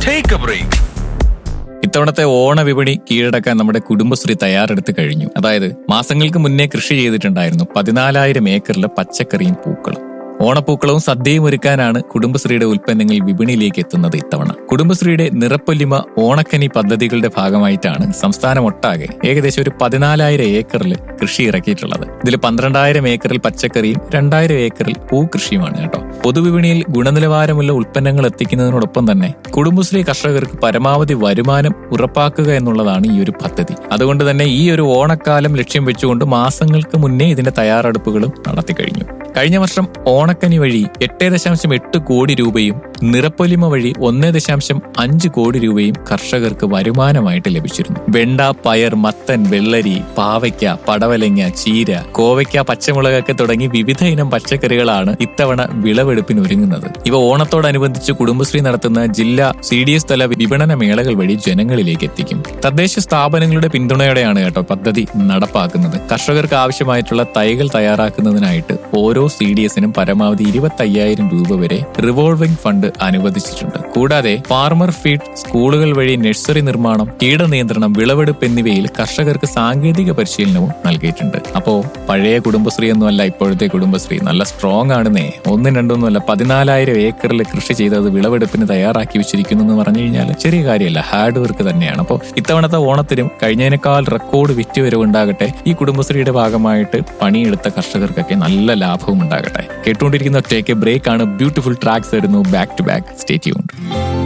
Take a break. ഇത്തവണത്തെ ഓണവിപണി കീഴടക്കാൻ നമ്മുടെ കുടുംബശ്രീ തയ്യാറെടുത്ത് കഴിഞ്ഞു അതായത് മാസങ്ങൾക്ക് മുന്നേ കൃഷി ചെയ്തിട്ടുണ്ടായിരുന്നു പതിനാലായിരം ഏക്കറിലെ പച്ചക്കറിയും പൂക്കളും ഓണപ്പൂക്കളവും സദ്യയും ഒരുക്കാനാണ് കുടുംബശ്രീയുടെ ഉൽപ്പന്നങ്ങൾ വിപണിയിലേക്ക് എത്തുന്നത് ഇത്തവണ കുടുംബശ്രീയുടെ നിറപ്പൊലിമ ഓണക്കനി പദ്ധതികളുടെ ഭാഗമായിട്ടാണ് സംസ്ഥാനമൊട്ടാകെ ഏകദേശം ഒരു പതിനാലായിരം ഏക്കറിൽ കൃഷി ഇറക്കിയിട്ടുള്ളത് ഇതിൽ പന്ത്രണ്ടായിരം ഏക്കറിൽ പച്ചക്കറിയും രണ്ടായിരം ഏക്കറിൽ പൂക്കൃഷിയുമാണ് കേട്ടോ പൊതുവിപണിയിൽ ഗുണനിലവാരമുള്ള ഉൽപ്പന്നങ്ങൾ എത്തിക്കുന്നതിനോടൊപ്പം തന്നെ കുടുംബശ്രീ കർഷകർക്ക് പരമാവധി വരുമാനം ഉറപ്പാക്കുക എന്നുള്ളതാണ് ഈ ഒരു പദ്ധതി അതുകൊണ്ട് തന്നെ ഈ ഒരു ഓണക്കാലം ലക്ഷ്യം വെച്ചുകൊണ്ട് മാസങ്ങൾക്ക് മുന്നേ ഇതിന്റെ തയ്യാറെടുപ്പുകളും നടത്തി കഴിഞ്ഞു കഴിഞ്ഞ വർഷം ഓണക്കനി വഴി എട്ട് ദശാംശം എട്ട് കോടി രൂപയും നിറപ്പൊലിമ വഴി ഒന്ന് ദശാംശം അഞ്ച് കോടി രൂപയും കർഷകർക്ക് വരുമാനമായിട്ട് ലഭിച്ചിരുന്നു വെണ്ട പയർ മത്തൻ വെള്ളരി പാവയ്ക്ക പടവലങ്ങ ചീര കോവയ്ക്ക പച്ചമുളകൊക്കെ തുടങ്ങി വിവിധ ഇനം പച്ചക്കറികളാണ് ഇത്തവണ വിളവെടുപ്പിന് ഒരുങ്ങുന്നത് ഇവ ഓണത്തോടനുബന്ധിച്ച് കുടുംബശ്രീ നടത്തുന്ന ജില്ലാ സി ഡി എസ് തല വിപണന മേളകൾ വഴി ജനങ്ങളിലേക്ക് എത്തിക്കും തദ്ദേശ സ്ഥാപനങ്ങളുടെ പിന്തുണയോടെയാണ് കേട്ടോ പദ്ധതി നടപ്പാക്കുന്നത് കർഷകർക്ക് ആവശ്യമായിട്ടുള്ള തൈകൾ തയ്യാറാക്കുന്നതിനായിട്ട് ഓരോ സി ഡി എസിനും പരമാവധി ഇരുപത്തി അയ്യായിരം രൂപ വരെ റിവോൾവിംഗ് ഫണ്ട് അനുവദിച്ചിട്ടുണ്ട് കൂടാതെ ഫാർമർ ഫീഡ് സ്കൂളുകൾ വഴി നഴ്സറി നിർമ്മാണം കീടനിയന്ത്രണം വിളവെടുപ്പ് എന്നിവയിൽ കർഷകർക്ക് സാങ്കേതിക പരിശീലനവും നൽകിയിട്ടുണ്ട് അപ്പോ പഴയ കുടുംബശ്രീ ഒന്നുമല്ല ഇപ്പോഴത്തെ കുടുംബശ്രീ നല്ല സ്ട്രോങ് ആണെന്നേ ഒന്നും രണ്ടൊന്നുമല്ല പതിനാലായിരം ഏക്കറിൽ കൃഷി ചെയ്തത് വിളവെടുപ്പിന് തയ്യാറാക്കി വെച്ചിരിക്കുന്നു എന്ന് പറഞ്ഞു കഴിഞ്ഞാൽ ചെറിയ കാര്യമല്ല ഹാർഡ് വർക്ക് തന്നെയാണ് അപ്പോൾ ഇത്തവണത്തെ ഓണത്തിനും കഴിഞ്ഞതിനേക്കാൾ റെക്കോർഡ് വിറ്റുവരവ് ഉണ്ടാകട്ടെ ഈ കുടുംബശ്രീയുടെ ഭാഗമായിട്ട് പണിയെടുത്ത കർഷകർക്കൊക്കെ നല്ല ലാഭവും ഉണ്ടാകട്ടെ കേട്ടുകൊണ്ടിരിക്കുന്ന ഒറ്റയ്ക്ക് ബ്രേക്ക് ആണ് ബ്യൂട്ടിഫുൾ ട്രാക്സ് വരുന്നു back to back stay tuned